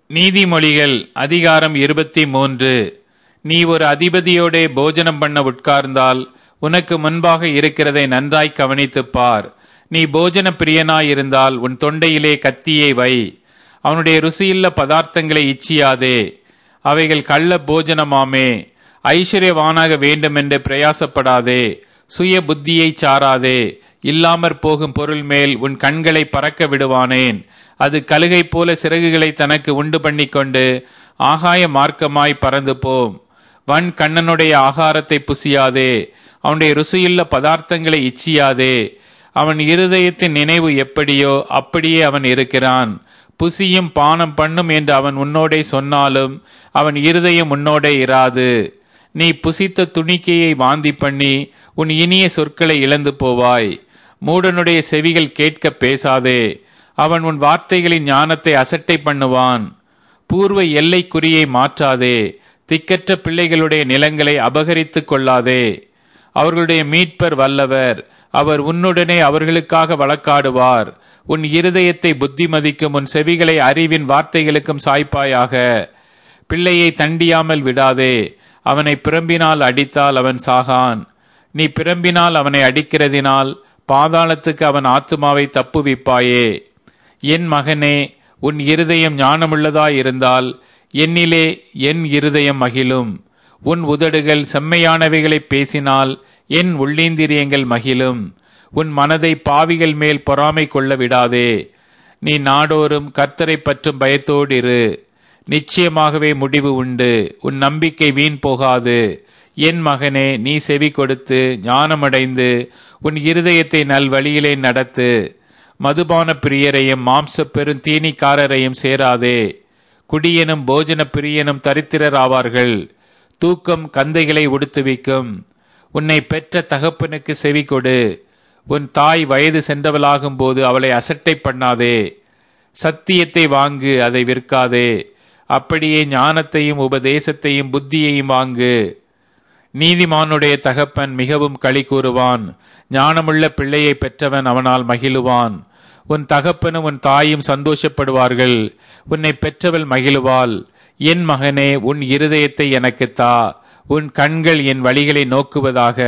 நீதிமொழிகள் அதிகாரம் இருபத்தி மூன்று நீ ஒரு அதிபதியோடே போஜனம் பண்ண உட்கார்ந்தால் உனக்கு முன்பாக இருக்கிறதை நன்றாய் கவனித்துப் பார் நீ போஜன பிரியனாயிருந்தால் உன் தொண்டையிலே கத்தியை வை அவனுடைய ருசியுள்ள பதார்த்தங்களை இச்சியாதே அவைகள் கள்ள போஜனமாமே ஐஸ்வர்யவானாக வேண்டுமென்று பிரயாசப்படாதே சுய புத்தியை சாராதே இல்லாமற் போகும் பொருள் மேல் உன் கண்களை பறக்க விடுவானேன் அது கழுகை போல சிறகுகளை தனக்கு உண்டு பண்ணிக்கொண்டு ஆகாய மார்க்கமாய் பறந்து போம் வன் கண்ணனுடைய ஆகாரத்தை புசியாதே அவனுடைய ருசியுள்ள பதார்த்தங்களை இச்சியாதே அவன் இருதயத்தின் நினைவு எப்படியோ அப்படியே அவன் இருக்கிறான் புசியும் பானம் பண்ணும் என்று அவன் உன்னோடே சொன்னாலும் அவன் இருதயம் உன்னோடே இராது நீ புசித்த துணிக்கையை வாந்தி பண்ணி உன் இனிய சொற்களை இழந்து போவாய் மூடனுடைய செவிகள் கேட்க பேசாதே அவன் உன் வார்த்தைகளின் ஞானத்தை அசட்டை பண்ணுவான் பூர்வ எல்லை குறியை மாற்றாதே திக்கற்ற பிள்ளைகளுடைய நிலங்களை அபகரித்துக் கொள்ளாதே அவர்களுடைய மீட்பர் வல்லவர் அவர் உன்னுடனே அவர்களுக்காக வழக்காடுவார் உன் இருதயத்தை புத்திமதிக்கும் உன் செவிகளை அறிவின் வார்த்தைகளுக்கும் சாய்ப்பாயாக பிள்ளையை தண்டியாமல் விடாதே அவனை பிரம்பினால் அடித்தால் அவன் சாகான் நீ பிரம்பினால் அவனை அடிக்கிறதினால் பாதாளத்துக்கு அவன் ஆத்துமாவை தப்புவிப்பாயே என் மகனே உன் இருதயம் ஞானமுள்ளதாயிருந்தால் என்னிலே என் இருதயம் மகிழும் உன் உதடுகள் செம்மையானவைகளை பேசினால் என் உள்ளீந்திரியங்கள் மகிழும் உன் மனதை பாவிகள் மேல் பொறாமை கொள்ள விடாதே நீ நாடோறும் கர்த்தரை பற்றும் பயத்தோடு இரு நிச்சயமாகவே முடிவு உண்டு உன் நம்பிக்கை வீண் போகாது என் மகனே நீ செவி கொடுத்து ஞானமடைந்து உன் இருதயத்தை நல் வழியிலே நடத்து மதுபான பிரியரையும் மாம்ச பெரும் தீனிக்காரரையும் சேராதே குடியனும் போஜன பிரியனும் தரித்திரர் ஆவார்கள் தூக்கம் கந்தைகளை உடுத்துவிக்கும் உன்னை பெற்ற தகப்பனுக்கு செவி கொடு உன் தாய் வயது சென்றவளாகும் போது அவளை அசட்டை பண்ணாதே சத்தியத்தை வாங்கு அதை விற்காதே அப்படியே ஞானத்தையும் உபதேசத்தையும் புத்தியையும் வாங்கு நீதிமானுடைய தகப்பன் மிகவும் களி கூறுவான் ஞானமுள்ள பிள்ளையை பெற்றவன் அவனால் மகிழுவான் உன் தகப்பனும் உன் தாயும் சந்தோஷப்படுவார்கள் உன்னை பெற்றவள் மகிழுவாள் என் மகனே உன் இருதயத்தை எனக்கு தா உன் கண்கள் என் வழிகளை நோக்குவதாக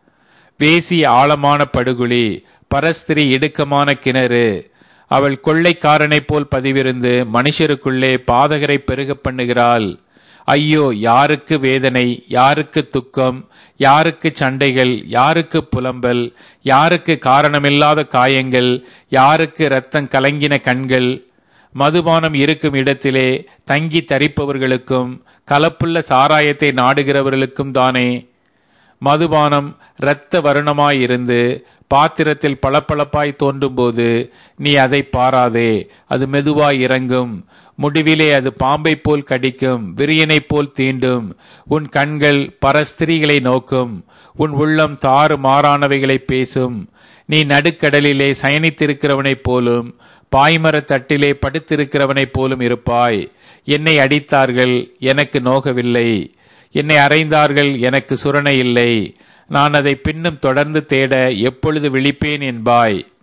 வேசி ஆழமான படுகுழி பரஸ்திரி இடுக்கமான கிணறு அவள் கொள்ளைக்காரனைப் போல் பதிவிருந்து மனுஷருக்குள்ளே பாதகரை பெருக பண்ணுகிறாள் ஐயோ யாருக்கு வேதனை யாருக்கு துக்கம் யாருக்கு சண்டைகள் யாருக்கு புலம்பல் யாருக்கு காரணமில்லாத காயங்கள் யாருக்கு இரத்தம் கலங்கின கண்கள் மதுபானம் இருக்கும் இடத்திலே தங்கி தரிப்பவர்களுக்கும் கலப்புள்ள சாராயத்தை நாடுகிறவர்களுக்கும் தானே மதுபானம் இரத்த வருணமாயிருந்து பாத்திரத்தில் பளபளப்பாய் தோன்றும்போது நீ அதை பாராதே அது மெதுவாய் இறங்கும் முடிவிலே அது பாம்பை போல் கடிக்கும் விரியனைப் போல் தீண்டும் உன் கண்கள் பரஸ்திரிகளை நோக்கும் உன் உள்ளம் தாறு மாறானவைகளை பேசும் நீ நடுக்கடலிலே சயனித்திருக்கிறவனைப் போலும் பாய்மரத் தட்டிலே படுத்திருக்கிறவனைப் போலும் இருப்பாய் என்னை அடித்தார்கள் எனக்கு நோகவில்லை என்னை அறைந்தார்கள் எனக்கு சுரணை இல்லை நான் அதை பின்னும் தொடர்ந்து தேட எப்பொழுது விழிப்பேன் என்பாய்